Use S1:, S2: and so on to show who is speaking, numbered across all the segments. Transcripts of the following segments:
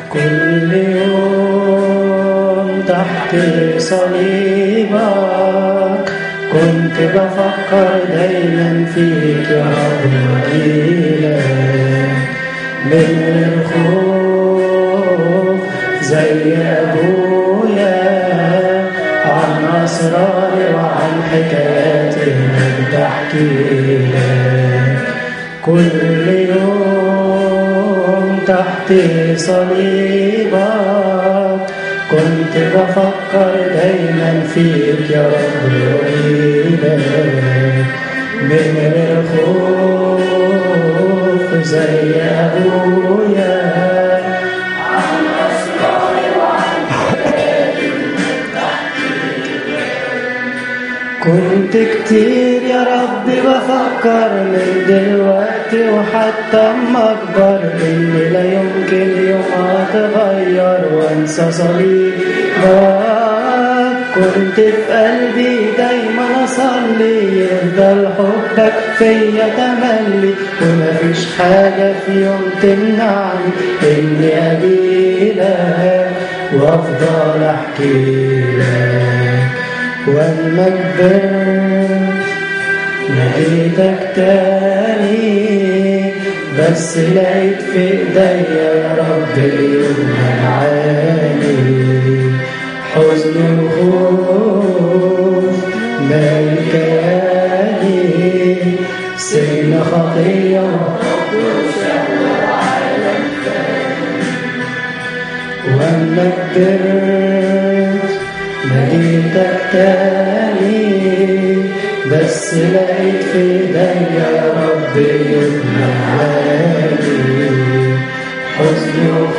S1: كل يوم تحت صليبك كنت بفكر دايما فيك يا رب وإلهك من الخوف زي أبويا عن أسراري وعن حكاياتي اللي بحكي لك كل يوم تحت صليبك كنت بفكر دايما فيك يا رب وإلهك من الخوف زي أبويا كنت كتير يا رب بفكر من دلوقتي وحتى اما اكبر اني لا يمكن يوم اتغير وانسى صليبك كنت في قلبي دايما اصلي يفضل حبك فيا تملي ومفيش حاجة في يوم تمنعني اني اجيلك وافضل احكي لك واما كبرت لقيتك تاني بس لقيت في ايديا يا رب اليوم العالي حزن وخوف ملكاني سن خطيه واما كبرت لقيتك تاني بس لقيت في ايديا يا رب يوم عالي حزن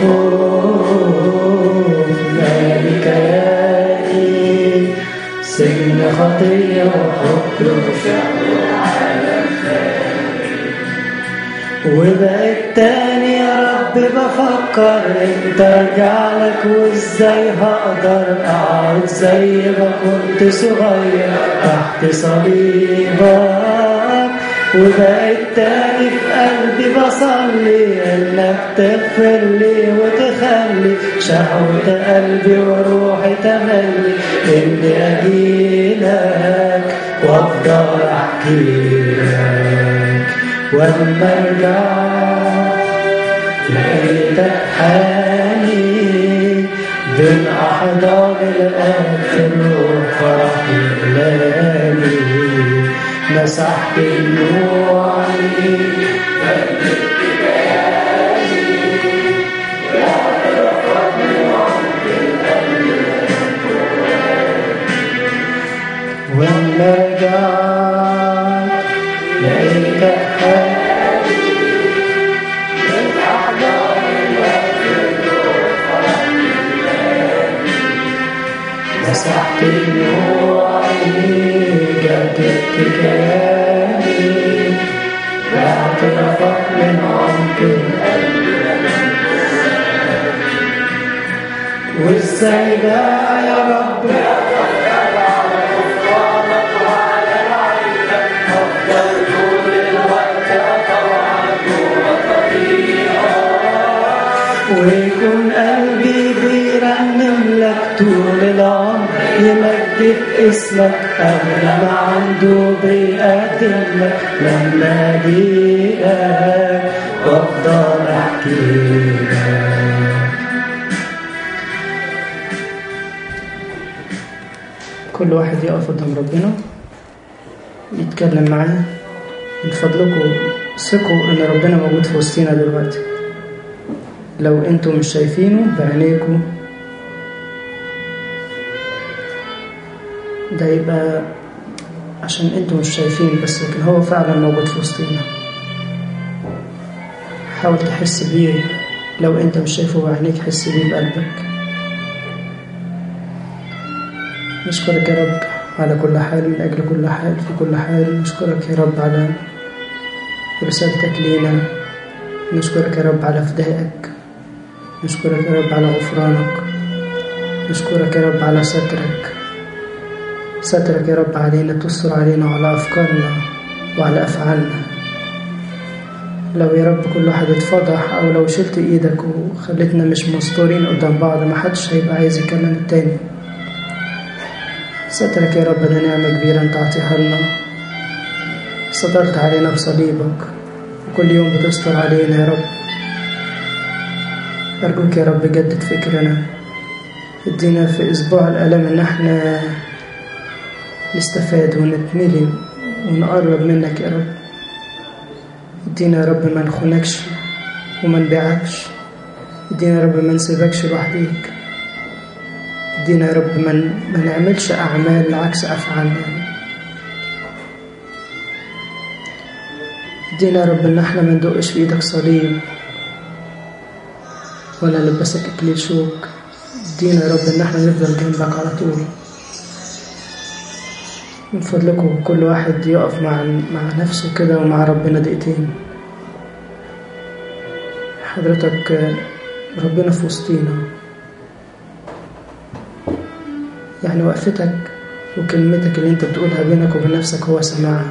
S1: وخوف مالك ياني سجن خطية وحكم وبقيت تاني يا رب بفكر انت ارجع لك وازاي هقدر اقعد زي ما كنت صغير تحت صليبك وبقيت تاني في قلبي بصلي انك تغفر لي وتخلي شهوة قلبي وروحي تملي اني اجيلك وافضل احكي لك واما ارجع لقيتك حالي بين احضان الارض الروح فرح يغلاني مسحت دموعي واما رجعت لقيتك حالي مسحت دموعي جددت كياني باعترافك من عمق القلب وازاي بقى يا رب ويكون قلبي بيرنم لك طول العمر يمجد اسمك قبل ما عنده بيقدم لك لما اجيلك وافضل احكي لك كل واحد يقف قدام ربنا يتكلم معاه من فضلكم ثقوا ان ربنا موجود في وسطينا دلوقتي لو انتم مش شايفينه بعينيكم ده يبقى عشان انتم مش شايفين بس لكن هو فعلا موجود في وسطينا حاول تحس بيه لو انت مش شايفه بعينيك حس بيه بقلبك نشكرك يا رب على كل حال من أجل كل حال في كل حال نشكرك يا رب على رسالتك لينا نشكرك يا رب على فدائك نشكرك يا رب على غفرانك نشكرك يا رب على سترك سترك يا رب علينا تستر علينا وعلى أفكارنا وعلى أفعالنا لو يا رب كل واحد اتفضح أو لو شلت إيدك وخلتنا مش مستورين قدام بعض محدش هيبقى عايز يكلم التاني سترك يا رب ده نعمة كبيرة أنت عطيها لنا سترت علينا بصليبك وكل يوم بتستر علينا يا رب أرجوك يا رب جدد فكرنا ادينا في أسبوع الألم إن احنا نستفاد ونتملي ونقرب منك يا رب ادينا يا رب ما نخونكش وما نبيعكش ادينا يا رب ما نسيبكش لوحديك ادينا يا رب ما ما نعملش أعمال عكس أفعالنا ادينا يا رب إن احنا ما ندقش في إيدك صليب ولا لبسك إكليل شوك ادينا يا رب إن احنا نفضل جنبك على طول من فضلكم كل واحد يقف مع مع نفسه كده ومع ربنا دقيقتين حضرتك ربنا في وسطينا يعني وقفتك وكلمتك اللي انت بتقولها بينك وبين نفسك هو سماعها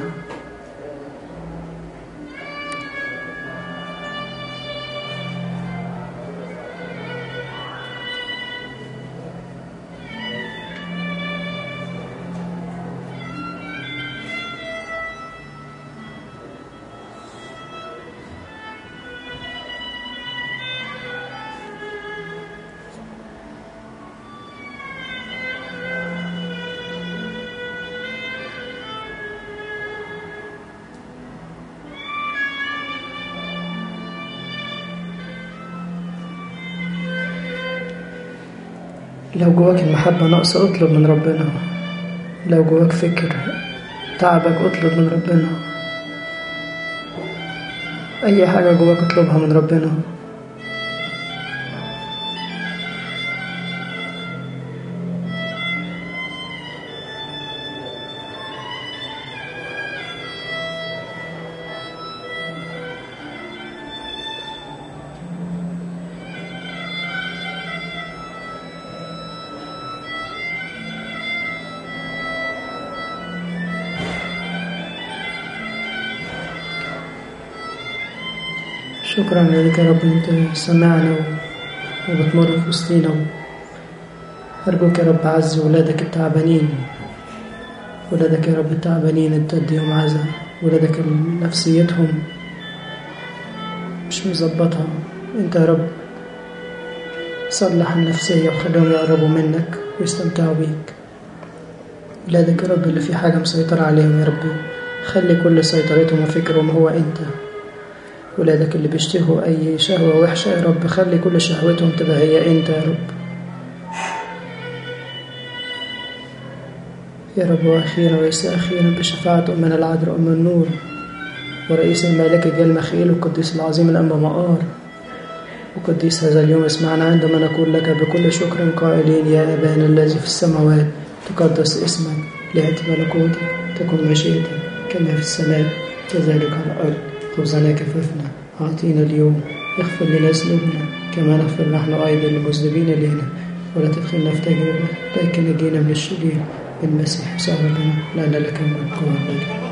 S1: لو جواك المحبة ناقصة اطلب من ربنا لو جواك فكر تعبك اطلب من ربنا أي حاجة جواك اطلبها من ربنا شكرا لك يا رب انت سمعنا وبتمر في وسطينا أرجوك يا رب عز ولادك التعبانين ولادك يا رب التعبانين انت تديهم عزا ولادك نفسيتهم مش مظبطها انت يا رب صلح النفسية وخليهم يقربوا منك ويستمتعوا بيك ولادك يا رب اللي في حاجة مسيطرة عليهم يا رب خلي كل سيطرتهم وفكرهم هو انت ولادك اللي بيشتهوا أي شهوة وحشة يا رب خلي كل شهوتهم تبقى هي أنت يا رب يا رب وأخيرا وليس أخيرا بشفاعة أمنا العذراء أم النور ورئيس الملائكة جل مخيل والقديس العظيم الأنبا مقار وقديس هذا اليوم اسمعنا عندما نقول لك بكل شكر قائلين يا أبانا الذي في السماوات تقدس اسمك ليأتي ملكوتك تكن مشيئتك كما في السماء كذلك على الأرض خبزنا كفافنا أعطينا اليوم اغفر لنا ذنوبنا كما نغفر نحن أيضا للمذنبين إلينا ولا تدخلنا في تجربة لكن نجينا من الشرير بالمسيح صار لنا لأن لك الملك والمجد